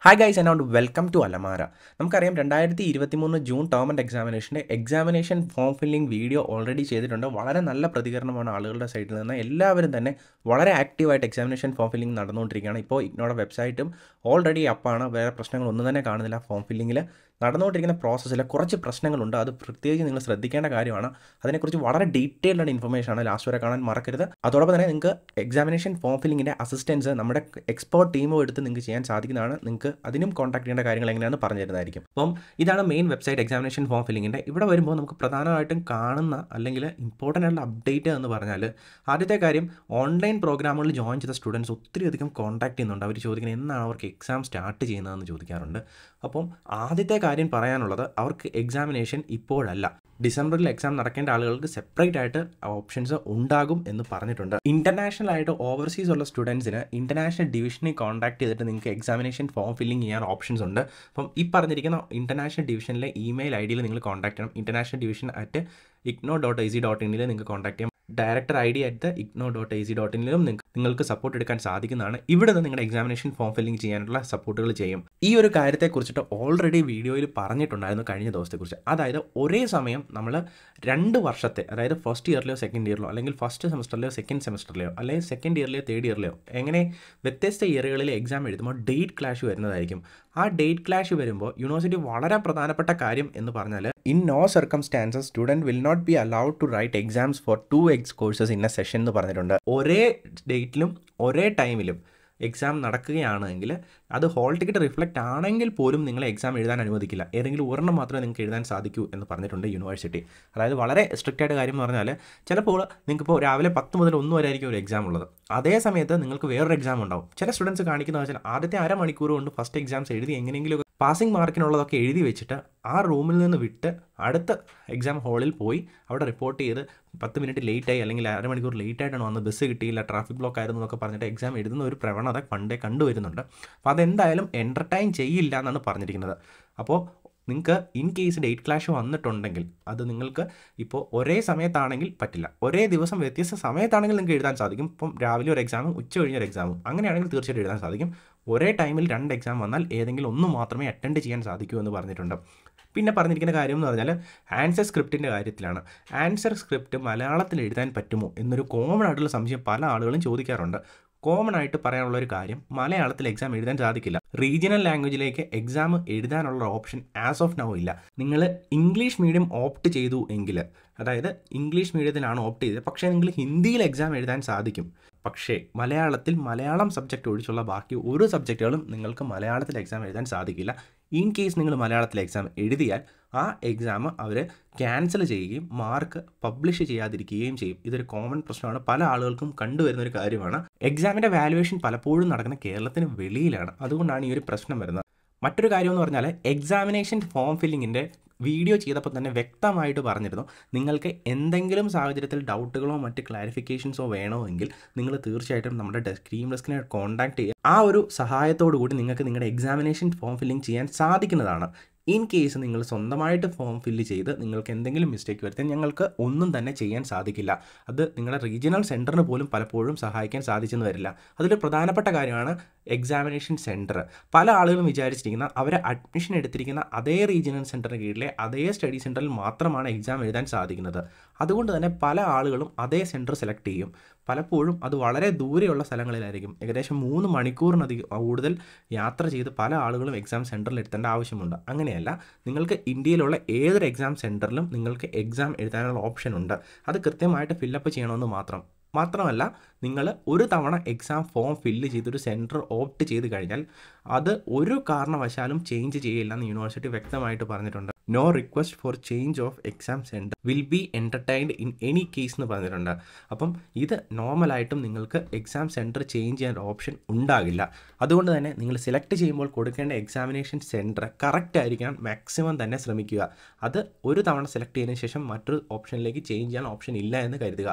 Hi guys and welcome to Alamara നമുക്കറിയാം രണ്ടായിരത്തി ഇരുപത്തി മൂന്ന് ജൂൺ ടേം ആൻഡ് എക്സാമിനേഷൻ്റെ examination form filling video already ചെയ്തിട്ടുണ്ട് വളരെ നല്ല പ്രതികരണമാണ് ആളുകളുടെ സൈഡിൽ നിന്ന് എല്ലാവരും തന്നെ വളരെ ആക്റ്റീവായിട്ട് എക്സാമിനേഷൻ ഫോം ഫില്ലിംഗ് നടന്നുകൊണ്ടിരിക്കുകയാണ് ഇപ്പോൾ ഇഗ്നോയുടെ വെബ്സൈറ്റും ഓൾറെഡി അപ്പാണ് വേറെ പ്രശ്നങ്ങളൊന്നും തന്നെ കാണുന്നില്ല ഫോം ഫില്ലിങ്ങിൽ നടന്നുകൊണ്ടിരിക്കുന്ന പ്രോസസ്സിൽ കുറച്ച് പ്രശ്നങ്ങളുണ്ട് അത് പ്രത്യേകിച്ച് നിങ്ങൾ ശ്രദ്ധിക്കേണ്ട കാര്യമാണ് അതിനെക്കുറിച്ച് വളരെ ഡീറ്റെയിൽഡ് ആയിട്ട് ഇൻഫർമേഷൻ ആണ് ലാസ്റ്റ് വരെ കാണാൻ മറക്കരുത് അതോടൊപ്പം തന്നെ നിങ്ങൾക്ക് എക്സാമിനേഷൻ ഫോം ഫില്ലിങ്ങിൻ്റെ അസിസ്റ്റൻസ് നമ്മുടെ എക്സ്പേർട്ട് ടീമോ എടുത്ത് നിങ്ങൾക്ക് ചെയ്യാൻ സാധിക്കുന്നതാണ് നിങ്ങൾക്ക് അതിനും കോൺടാക്ട് ചെയ്യേണ്ട കാര്യങ്ങൾ എങ്ങനെയാണെന്ന് പറഞ്ഞു തരുന്നതായിരിക്കും അപ്പം ഇതാണ് മെയിൻ വെബ്സൈറ്റ് എക്സാമിനേഷൻ ഫോം ഫില്ലിങ്ങിൻ്റെ ഇവിടെ വരുമ്പോൾ നമുക്ക് പ്രധാനമായിട്ടും കാണുന്ന അല്ലെങ്കിൽ ഇമ്പോർട്ടൻ്റ് ആയിട്ടുള്ള അപ്ഡേറ്റ് എന്ന് പറഞ്ഞാൽ ആദ്യത്തെ കാര്യം ഓൺലൈൻ പ്രോഗ്രാമുകളിൽ ജോയിൻ ചെയ്ത സ്റ്റുഡൻസ് ഒത്തിരി അധികം കോൺടാക്ട് ചെയ്യുന്നുണ്ട് അവർ ചോദിക്കുന്നത് എന്നാണ് അവർക്ക് എക്സാം സ്റ്റാർട്ട് ചെയ്യുന്നതെന്ന് ചോദിക്കാറുണ്ട് അപ്പം ആദ്യത്തെ കാര്യം പറയാനുള്ളത് അവർക്ക് എക്സാമിനേഷൻ ഇപ്പോഴല്ല ഡിസംബറിൽ എക്സാം നടക്കേണ്ട ആളുകൾക്ക് സെപ്പറേറ്റ് ആയിട്ട് ഓപ്ഷൻസ് ഉണ്ടാകും എന്ന് പറഞ്ഞിട്ടുണ്ട് ഇന്റർനാഷണൽ ആയിട്ട് ഓവർസീസ് ഉള്ള സ്റ്റുഡൻസിന് ഇന്റർനാഷണൽ ഡിവിഷനിൽ കോൺടാക്ട് ചെയ്തിട്ട് നിങ്ങൾക്ക് എക്സാമിനേഷൻ ഫോം ഫില്ലിംഗ് ചെയ്യാൻ ഓപ്ഷൻസ് ഉണ്ട് അപ്പം ഈ പറഞ്ഞിരിക്കുന്ന ഇന്റർനാഷണൽ ഡിവിഷനിലെ ഇമെയിൽ ഐ ഡിയിൽ നിങ്ങൾ കോൺടാക്ട് ചെയ്യണം international division at IGNOU dot I C dot ഇനിൽ നിങ്ങൾക്ക് കോൺടാക്ട് ചെയ്യാം director I D at IGNOU dot I C dot ഇനിലും നിങ്ങൾക്ക് സപ്പോർട്ട് എടുക്കാൻ സാധിക്കുന്നതാണ് ഇവിടെ നിന്ന് നിങ്ങളുടെ എക്സാമിനേഷൻ ഫോം ഫില്ലിംഗ് ചെയ്യാനുള്ള സപ്പോർട്ടുകൾ ചെയ്യും ഈ ഒരു കാര്യത്തെക്കുറിച്ചിട്ട് ഓൾറെഡി വീഡിയോയിൽ പറഞ്ഞിട്ടുണ്ടായിരുന്നു കഴിഞ്ഞ ദിവസത്തെക്കുറിച്ച് അതായത് ഒരേ സമയം നമ്മൾ രണ്ട് വർഷത്തെ അതായത് ഫസ്റ്റ് ഇയറിലെയോ സെക്കൻഡ് ഇയറിലോ അല്ലെങ്കിൽ ഫസ്റ്റ് സെമസ്റ്ററിലെയോ സെക്കൻഡ് സെമസ്റ്ററിലെയോ അല്ലെങ്കിൽ സെക്കൻഡ് ഇയറിലെയോ തേർഡ് ഇയറിലെയോ എങ്ങനെ വ്യത്യസ്ത ഇയറുകളിൽ എക്സാം എഴുതുമ്പോൾ ഡേറ്റ് ക്ലാഷ് വരുന്നതായിരിക്കും ആ ഡേറ്റ് ക്ലാഷ് വരുമ്പോൾ യൂണിവേഴ്സിറ്റി വളരെ പ്രധാനപ്പെട്ട കാര്യം എന്ന് പറഞ്ഞാൽ in no circumstances student will not be allowed to write exams for two X courses in a session എന്ന് പറഞ്ഞിട്ടുണ്ട് ഒരേ ഡേറ്റിലും ഒരേ ടൈമിലും എക്സാം നടക്കുകയാണെങ്കിൽ അത് ഹോൾ ടിക്കറ്റ് റിഫ്ലക്റ്റ് ആണെങ്കിൽ പോലും നിങ്ങളെ എക്സാം എഴുതാൻ അനുവദിക്കില്ല ഏതെങ്കിലും ഒരെണ്ണം മാത്രമേ നിങ്ങൾക്ക് എഴുതാൻ സാധിക്കൂ എന്ന് പറഞ്ഞിട്ടുണ്ട് യൂണിവേഴ്സിറ്റി അതായത് വളരെ സ്ട്രിക്റ്റ് ആയിട്ട് കാര്യം എന്ന് പറഞ്ഞാൽ ചിലപ്പോൾ നിങ്ങൾക്കിപ്പോൾ രാവിലെ പത്ത് മുതൽ ഒന്ന് വരെ ആയിരിക്കും ഒരു എക്സാം ഉള്ളത് അതേ സമയത്ത് നിങ്ങൾക്ക് വേറൊരു എക്സാം ഉണ്ടാവും ചില സ്റ്റുഡൻസ് കാണിക്കുന്ന വെച്ചാൽ ആദ്യത്തെ അരമണിക്കൂർ കൊണ്ട് ഫസ്റ്റ് എക്സാംസ് എഴുതി എങ്ങനെയെങ്കിലും പാസിംഗ് മാർക്കിനുള്ളതൊക്കെ എഴുതി വെച്ചിട്ട് ആ റൂമിൽ നിന്ന് വിട്ട് അടുത്ത എക്സാം ഹാളിൽ പോയി അവിടെ റിപ്പോർട്ട് ചെയ്ത് പത്ത് മിനിറ്റ് ലേറ്റായി അല്ലെങ്കിൽ അരമണിക്കൂർ ലേറ്റ് ആയിട്ടാണ് വന്ന് ബസ് കിട്ടിയില്ല ട്രാഫിക് ബ്ലോക്ക് ആയിരുന്നു എന്നൊക്കെ പറഞ്ഞിട്ട് എക്സാം എഴുതുന്ന ഒരു പ്രവണത പണ്ടേ കണ്ടുവരുന്നുണ്ട് അപ്പോൾ അതെന്തായാലും എൻ്റർടൈൻ ചെയ്യില്ല എന്നാണ് പറഞ്ഞിരിക്കുന്നത് അപ്പോൾ നിങ്ങൾക്ക് ഇൻ കേസ് ഡേറ്റ് ക്ലാഷ് വന്നിട്ടുണ്ടെങ്കിൽ അത് നിങ്ങൾക്ക് ഇപ്പോൾ ഒരേ സമയത്താണെങ്കിൽ പറ്റില്ല ഒരേ ദിവസം വ്യത്യസ്ത സമയത്താണെങ്കിൽ നിങ്ങൾക്ക് എഴുതാൻ സാധിക്കും ഇപ്പം രാവിലെ ഒരു എക്സാമും ഉച്ച കഴിഞ്ഞൊരു എക്സാമും അങ്ങനെയാണെങ്കിൽ തീർച്ചയായിട്ടും എഴുതാൻ സാധിക്കും ഒരേ ടൈമിൽ രണ്ട് എക്സാം വന്നാൽ ഏതെങ്കിലും ഒന്ന് മാത്രമേ അറ്റൻഡ് ചെയ്യാൻ സാധിക്കൂ എന്ന് പറഞ്ഞിട്ടുണ്ട് പിന്നെ പറഞ്ഞിരിക്കുന്ന കാര്യം എന്ന് പറഞ്ഞാൽ ആൻസർ സ്ക്രിപ്റ്റിൻ്റെ കാര്യത്തിലാണ് ആൻസർ സ്ക്രിപ്റ്റ് മലയാളത്തിൽ എഴുതാൻ പറ്റുമോ എന്നൊരു കോമൺ ആയിട്ടുള്ള സംശയം പല ആളുകളും ചോദിക്കാറുണ്ട് കോമൺ ആയിട്ട് പറയാനുള്ള ഒരു കാര്യം മലയാളത്തിൽ എക്സാം എഴുതാൻ സാധിക്കില്ല റീജിയണൽ ലാംഗ്വേജിലേക്ക് എക്സാം എഴുതാനുള്ള ഓപ്ഷൻ ആസ് ഓഫ് നൗ ഇല്ല നിങ്ങൾ ഇംഗ്ലീഷ് മീഡിയം ഓപ്റ്റ് ചെയ്തു എങ്കിൽ അതായത് ഇംഗ്ലീഷ് മീഡിയത്തിലാണ് ഓപ്റ്റ് ചെയ്തത് പക്ഷേ നിങ്ങൾ ഹിന്ദിയിൽ എക്സാം എഴുതാൻ സാധിക്കും പക്ഷേ മലയാളത്തിൽ മലയാളം സബ്ജക്റ്റ് ഒഴിച്ചുള്ള ബാക്കി ഒരു സബ്ജക്റ്റുകളും നിങ്ങൾക്ക് മലയാളത്തിൽ എക്സാം എഴുതാൻ സാധിക്കില്ല ഇൻ കേസ് നിങ്ങൾ മലയാളത്തിൽ എക്സാം എഴുതിയാൽ ആ എക്സാം അവർ ക്യാൻസൽ ചെയ്യുകയും മാർക്ക് പബ്ലിഷ് ചെയ്യാതിരിക്കുകയും ചെയ്യും ഇതൊരു കോമൺ പ്രശ്നമാണ് പല ആളുകൾക്കും കണ്ടുവരുന്ന ഒരു കാര്യമാണ് എക്സാമിൻ്റെ വാലുവേഷൻ പലപ്പോഴും നടക്കുന്ന കേരളത്തിന് വെളിയിലാണ് അതുകൊണ്ടാണ് ഈ ഒരു പ്രശ്നം വരുന്നത് മറ്റൊരു കാര്യം എന്ന് പറഞ്ഞാൽ എക്സാമിനേഷൻ ഫോം ഫില്ലിങ്ങിൻ്റെ വീഡിയോ ചെയ്തപ്പോൾ തന്നെ വ്യക്തമായിട്ട് പറഞ്ഞിരുന്നു നിങ്ങൾക്ക് എന്തെങ്കിലും സാഹചര്യത്തിൽ ഡൗട്ടുകളോ മറ്റ് ക്ലാരിഫിക്കേഷൻസോ വേണോ എങ്കിൽ നിങ്ങൾ തീർച്ചയായിട്ടും നമ്മുടെ സ്ക്രീൻ ഡെസ്കിനെ കോൺടാക്ട് ചെയ്യുക ആ ഒരു സഹായത്തോടു കൂടി നിങ്ങൾക്ക് നിങ്ങളുടെ എക്സാമിനേഷൻ ഫോം ഫില്ലിംഗ് ചെയ്യാൻ സാധിക്കുന്നതാണ് ഇൻ കേസ് നിങ്ങൾ സ്വന്തമായിട്ട് ഫോം ഫില്ല് ചെയ്ത് നിങ്ങൾക്ക് എന്തെങ്കിലും മിസ്റ്റേക്ക് വരുത്താൻ ഞങ്ങൾക്ക് ഒന്നും തന്നെ ചെയ്യാൻ സാധിക്കില്ല അത് നിങ്ങളുടെ റീജിയണൽ സെൻറ്ററിന് പോലും പലപ്പോഴും സഹായിക്കാൻ സാധിച്ചെന്ന് വരില്ല അതിലൊരു പ്രധാനപ്പെട്ട കാര്യമാണ് എക്സാമിനേഷൻ സെൻറ്റർ പല ആളുകളും വിചാരിച്ചിരിക്കുന്ന അവർ അഡ്മിഷൻ എടുത്തിരിക്കുന്ന അതേ റീജിയണൽ സെൻറ്ററിന് കീഴിലെ അതേ സ്റ്റഡി സെൻറ്ററിൽ മാത്രമാണ് എക്സാം എഴുതാൻ സാധിക്കുന്നത് അതുകൊണ്ട് തന്നെ പല ആളുകളും അതേ സെൻറ്റർ സെലക്ട് ചെയ്യും പലപ്പോഴും അത് വളരെ ദൂരെയുള്ള സ്ഥലങ്ങളിലായിരിക്കും ഏകദേശം മൂന്ന് മണിക്കൂറിനധികം കൂടുതൽ യാത്ര ചെയ്ത് പല ആളുകളും എക്സാം സെൻറ്ററിൽ എത്തേണ്ട ആവശ്യമുണ്ട് അങ്ങനെയല്ല നിങ്ങൾക്ക് ഇന്ത്യയിലുള്ള ഏതൊരു എക്സാം സെൻറ്ററിലും നിങ്ങൾക്ക് എക്സാം എഴുതാനുള്ള ഓപ്ഷൻ ഉണ്ട് അത് കൃത്യമായിട്ട് ഫില്ലപ്പ് ചെയ്യണമെന്ന് മാത്രം മാത്രമല്ല നിങ്ങൾ ഒരു തവണ എക്സാം ഫോം ഫില്ല് ചെയ്തൊരു സെൻറ്റർ ഓപ്റ്റ് ചെയ്ത് കഴിഞ്ഞാൽ അത് ഒരു കാരണവശാലും ചേഞ്ച് ചെയ്യില്ല എന്ന് യൂണിവേഴ്സിറ്റി വ്യക്തമായിട്ട് പറഞ്ഞിട്ടുണ്ട് no request for change of exam centre will be entertained in any case എന്ന് പറഞ്ഞിട്ടുണ്ട് അപ്പം ഇത് നോർമലായിട്ടും നിങ്ങൾക്ക് എക്സാം സെൻറ്റർ ചേഞ്ച് ചെയ്യാൻ ഓപ്ഷൻ ഉണ്ടാകില്ല അതുകൊണ്ട് തന്നെ നിങ്ങൾ സെലക്ട് ചെയ്യുമ്പോൾ കൊടുക്കേണ്ട എക്സാമിനേഷൻ സെൻറ്റർ കറക്റ്റ് ആയിരിക്കാൻ മാക്സിമം തന്നെ ശ്രമിക്കുക അത് ഒരു തവണ സെലക്ട് ചെയ്തതിന് ശേഷം മറ്റൊരു ഓപ്ഷനിലേക്ക് ചേഞ്ച് ചെയ്യാൻ ഓപ്ഷൻ ഇല്ല എന്ന് കരുതുക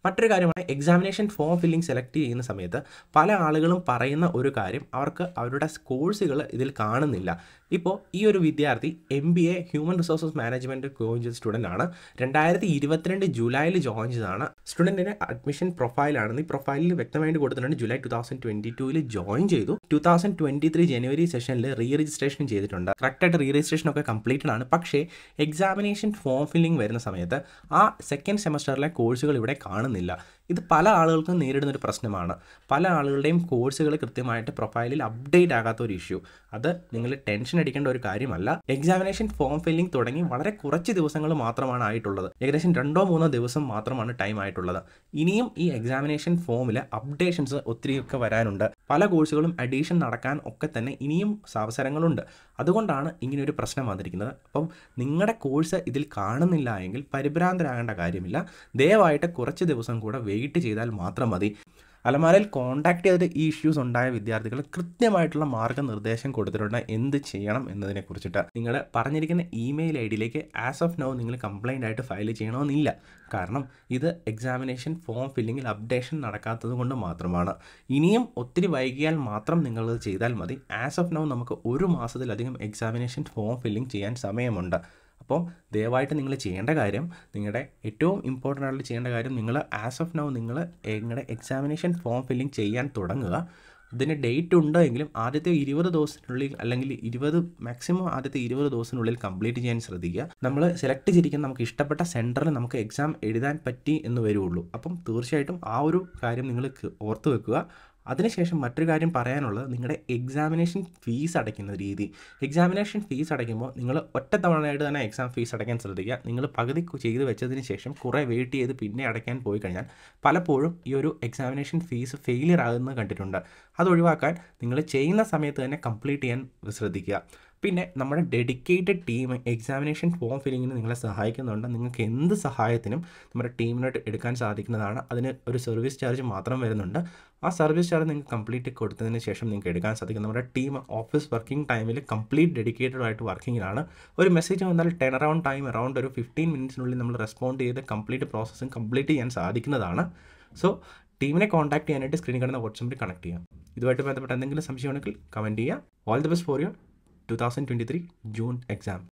മറ്റൊരു കാര്യമാണ് എക്സാമിനേഷൻ ഫോം ഫില്ലിംഗ് സെലക്ട് ചെയ്യുന്ന സമയത്ത് പല ആളുകളും പറയുന്ന ഒരു കാര്യം അവർക്ക് അവരുടെ കോഴ്സുകൾ ഇതിൽ കാണുന്നില്ല ഇപ്പോൾ ഈ ഒരു വിദ്യാർത്ഥി M B A human resources management join ചെയ്ത സ്റ്റുഡൻ്റ് ആണ് രണ്ടായിരത്തി ഇരുപത്തിരണ്ട് ജൂലൈയിൽ ജോയിൻ ചെയ്തതാണ് സ്റ്റുഡൻറ്റിൻ്റെ അഡ്മിഷൻ പ്രൊഫൈലാണ് ഈ പ്രൊഫൈലിൽ വ്യക്തമായിട്ട് കൊടുത്തിട്ടുണ്ട് ജൂലൈ ടു തൗസൻഡ് ട്വൻറ്റി ടൂവിൽ ജോയിൻ ചെയ്തു ടു തൗസൻഡ് ട്വൻറ്റി ത്രീ ജനുവരി സെഷനിൽ റീ രജിസ്ട്രേഷൻ ചെയ്തിട്ടുണ്ട് കറക്റ്റായിട്ട് റീ രജിസ്ട്രേഷൻ ഒക്കെ കംപ്ലീറ്റഡ് ആണ് പക്ഷേ എക്സാമിനേഷൻ ഫോം ഫില്ലിംഗ് വരുന്ന സമയത്ത് ആ സെക്കൻഡ് സെമസ്റ്ററിലെ കോഴ്സുകൾ ഇവിടെ കാണുന്നില്ല ഇത് പല ആളുകൾക്കും നേരിടുന്ന ഒരു പ്രശ്നമാണ് പല ആളുകളുടെയും കോഴ്സുകൾ കൃത്യമായിട്ട് പ്രൊഫൈലിൽ അപ്ഡേറ്റ് ആകാത്ത ഒരു ഇഷ്യൂ അത് നിങ്ങൾ ടെൻഷൻ അടിക്കേണ്ട ഒരു കാര്യമല്ല എക്സാമിനേഷൻ ഫോം ഫില്ലിംഗ് തുടങ്ങി വളരെ കുറച്ച് ദിവസങ്ങൾ മാത്രമാണ് ആയിട്ടുള്ളത് ഏകദേശം രണ്ടോ മൂന്നോ ദിവസം മാത്രമാണ് ടൈം ആയിട്ടുള്ളത് ഇനിയും ഈ എക്സാമിനേഷൻ ഫോമിൽ അപ്ഡേഷൻസ് ഒത്തിരിയൊക്കെ വരാനുണ്ട് പല കോഴ്സുകളും അഡീഷൻ നടക്കാൻ ഒക്കെ തന്നെ ഇനിയും അവസരങ്ങളുണ്ട് അതുകൊണ്ടാണ് ഇങ്ങനെ ഒരു പ്രശ്നം വന്നിരിക്കുന്നത് അപ്പം നിങ്ങളുടെ കോഴ്സ് ഇതിൽ കാണുന്നില്ല എങ്കിൽ പരിഭ്രാന്തരാകേണ്ട കാര്യമില്ല ദയവായിട്ട് കുറച്ച് ദിവസം കൂടെ വെയിറ്റ് ചെയ്താൽ മാത്രം മതി അലമാരയിൽ കോൺടാക്ട് ചെയ്തിട്ട് ഈ ഇഷ്യൂസ് ഉണ്ടായ വിദ്യാർത്ഥികൾ കൃത്യമായിട്ടുള്ള മാർഗ്ഗനിർദ്ദേശം കൊടുത്തിട്ടുണ്ട് എന്ത് ചെയ്യണം എന്നതിനെ കുറിച്ചിട്ട് നിങ്ങൾ പറഞ്ഞിരിക്കുന്ന ഇമെയിൽ ഐ ഡിയിലേക്ക് ആസ് ഓഫ് നൗ നിങ്ങൾ കംപ്ലൈൻ്റ് ആയിട്ട് ഫയൽ ചെയ്യണമെന്നില്ല കാരണം ഇത് എക്സാമിനേഷൻ ഫോം ഫില്ലിങ്ങിൽ അപ്ഡേഷൻ നടക്കാത്തത് കൊണ്ട് മാത്രമാണ് ഇനിയും ഒത്തിരി വൈകിയാൽ മാത്രം നിങ്ങളത് ചെയ്താൽ മതി ആസ് ഓഫ് നൗ നമുക്ക് ഒരു മാസത്തിലധികം എക്സാമിനേഷൻ ഫോം ഫില്ലിംഗ് ചെയ്യാൻ സമയമുണ്ട് അപ്പോൾ ദയവായിട്ട് നിങ്ങൾ ചെയ്യേണ്ട കാര്യം നിങ്ങളുടെ ഏറ്റവും ഇമ്പോർട്ടൻ്റ് ആയിട്ട് ചെയ്യേണ്ട കാര്യം നിങ്ങൾ ആസ് ഓഫ് നൗ നിങ്ങൾ നിങ്ങളുടെ എക്സാമിനേഷൻ ഫോം ഫില്ലിംഗ് ചെയ്യാൻ തുടങ്ങുക ഇതിന് ഡേറ്റ് ഉണ്ടെങ്കിലും ആദ്യത്തെ ഇരുപത് ദിവസത്തിനുള്ളിൽ അല്ലെങ്കിൽ ഇരുപത് മാക്സിമം ആദ്യത്തെ ഇരുപത് ദിവസത്തിനുള്ളിൽ കംപ്ലീറ്റ് ചെയ്യാൻ ശ്രദ്ധിക്കുക നമ്മൾ സെലക്ട് ചെയ്തിരിക്കുന്ന നമുക്ക് ഇഷ്ടപ്പെട്ട സെൻറ്ററിൽ നമുക്ക് എക്സാം എഴുതാൻ പറ്റി എന്ന് വരുള്ളൂ അപ്പം തീർച്ചയായിട്ടും ആ ഒരു കാര്യം നിങ്ങൾ ഓർത്ത് വെക്കുക അതിനുശേഷം മറ്റൊരു കാര്യം പറയാനുള്ളത് നിങ്ങളുടെ എക്സാമിനേഷൻ ഫീസ് അടയ്ക്കുന്ന രീതി എക്സാമിനേഷൻ ഫീസ് അടയ്ക്കുമ്പോൾ നിങ്ങൾ ഒറ്റ തവണയായിട്ട് തന്നെ എക്സാം ഫീസ് അടയ്ക്കാൻ ശ്രദ്ധിക്കുക നിങ്ങൾ പകുതി ചെയ്ത് വെച്ചതിന് ശേഷം കുറേ വെയിറ്റ് ചെയ്ത് പിന്നെ അടയ്ക്കാൻ പോയി കഴിഞ്ഞാൽ പലപ്പോഴും ഈ ഒരു എക്സാമിനേഷൻ ഫീസ് ഫെയിലിയർ ആകുന്നത് കണ്ടിട്ടുണ്ട് അത് ഒഴിവാക്കാൻ നിങ്ങൾ ചെയ്യുന്ന സമയത്ത് തന്നെ കംപ്ലീറ്റ് ചെയ്യാൻ ശ്രദ്ധിക്കുക പിന്നെ നമ്മുടെ ഡെഡിക്കേറ്റഡ് ടീം എക്സാമിനേഷൻ ഫോം ഫില്ലിങ്ങിന് നിങ്ങളെ സഹായിക്കുന്നുണ്ട് നിങ്ങൾക്ക് എന്ത് സഹായത്തിനും നമ്മുടെ ടീമിനോട്ട് എടുക്കാൻ സാധിക്കുന്നതാണ് അതിന് ഒരു സർവീസ് ചാർജ് മാത്രം വരുന്നുണ്ട് ആ സർവീസ് ചാർജ് നിങ്ങൾക്ക് കംപ്ലീറ്റ് കൊടുത്തതിന് ശേഷം നിങ്ങൾക്ക് എടുക്കാൻ സാധിക്കും നമ്മുടെ ടീം ഓഫീസ് വർക്കിംഗ് ടൈമിൽ കംപ്ലീറ്റ് ഡെഡിക്കേറ്റഡ് ആയിട്ട് വർക്കിങ്ങിലാണ് ഒരു മെസ്സേജ് വന്നാൽ ടെൻ അറൗണ്ട് ടൈം അറൗണ്ട് ഒരു ഫിഫ്റ്റീൻ മിനിറ്റ്സിനുള്ളിൽ നമ്മൾ റെസ്പോണ്ട് ചെയ്ത് കംപ്ലീറ്റ് പ്രോസസ്സും കംപ്ലീറ്റ് ചെയ്യാൻ സാധിക്കുന്നതാണ് സോ ടീമിനെ കോൺടാക്ട് ചെയ്യാനായിട്ട് സ്ക്രീനിൽ കാണുന്ന വാട്സപ്പിൽ കണക്ട് ചെയ്യാം ഇതുമായിട്ട് ബന്ധപ്പെട്ട എന്തെങ്കിലും സംശയമുണ്ടെങ്കിൽ കമൻറ്റ് ചെയ്യുക all the best for you 2023 June exam.